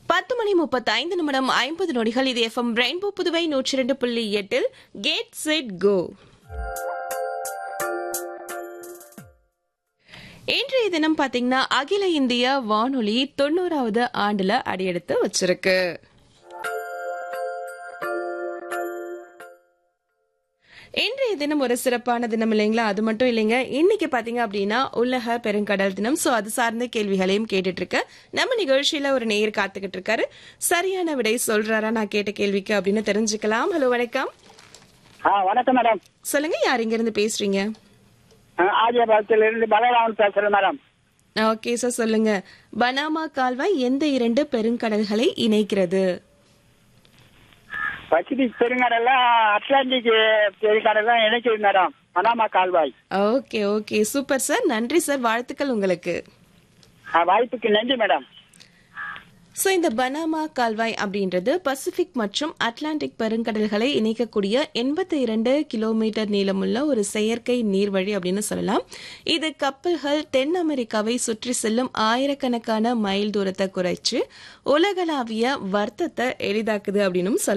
பத்து மணி முப்பத்தைந்து நிமிடம் ஐம்பது நொடிகள் இது எஃப்எம் ரெயின்போ புதுவை நூற்றி இரண்டு புள்ளி எட்டில் கேட் செட் கோ இன்றைய தினம் பாத்தீங்கன்னா அகில இந்திய வானொலி தொண்ணூறாவது ஆண்டுல அடியெடுத்து வச்சிருக்கு இன்றைய தினம் ஒரு சிறப்பான தினம் இல்லைங்களா அது மட்டும் இல்லைங்க இன்னைக்கு பாத்தீங்க அப்படின்னா உலக பெருங்கடல் தினம் சோ அது சார்ந்த கேள்விகளையும் கேட்டுட்டு இருக்க நம்ம நிகழ்ச்சியில ஒரு நேயர் காத்துக்கிட்டு இருக்காரு சரியான விடை சொல்றாரா நான் கேட்ட கேள்விக்கு அப்படின்னு தெரிஞ்சுக்கலாம் ஹலோ வணக்கம் ஆ வணக்கம் மேடம் சொல்லுங்க யார் இங்க இருந்து பேசுறீங்க ஆதியாபாதத்துல இருந்து பலராமன் பேசுறேன் மேடம் ஓகே சார் சொல்லுங்க பனாமா கால்வாய் எந்த இரண்டு பெருங்கடல்களை இணைக்கிறது பசிபிக் பெருங்கடல்ல அட்லாண்டிக் பெருங்கடல் இணைக்குது மேடம் பனாமா கால்வாய் ஓகே ஓகே சூப்பர் சார் நன்றி சார் வாழ்த்துக்கள் உங்களுக்கு ஆ, வாய்ப்புக்கு நன்றி மேடம் ஸோ இந்த பனாமா கால்வாய் அப்படின்றது பசிபிக் மற்றும் அட்லாண்டிக் பெருங்கடல்களை இணைக்கக்கூடிய எண்பத்தி இரண்டு கிலோமீட்டர் நீளமுள்ள ஒரு செயற்கை நீர்வழி அப்படின்னு சொல்லலாம் இது கப்பல்கள் தென் அமெரிக்காவை சுற்றி செல்லும் ஆயிரக்கணக்கான மைல் தூரத்தை குறைச்சு உலகளாவிய வர்த்தத்தை எளிதாக்குது அப்படின்னு சொல்லலாம்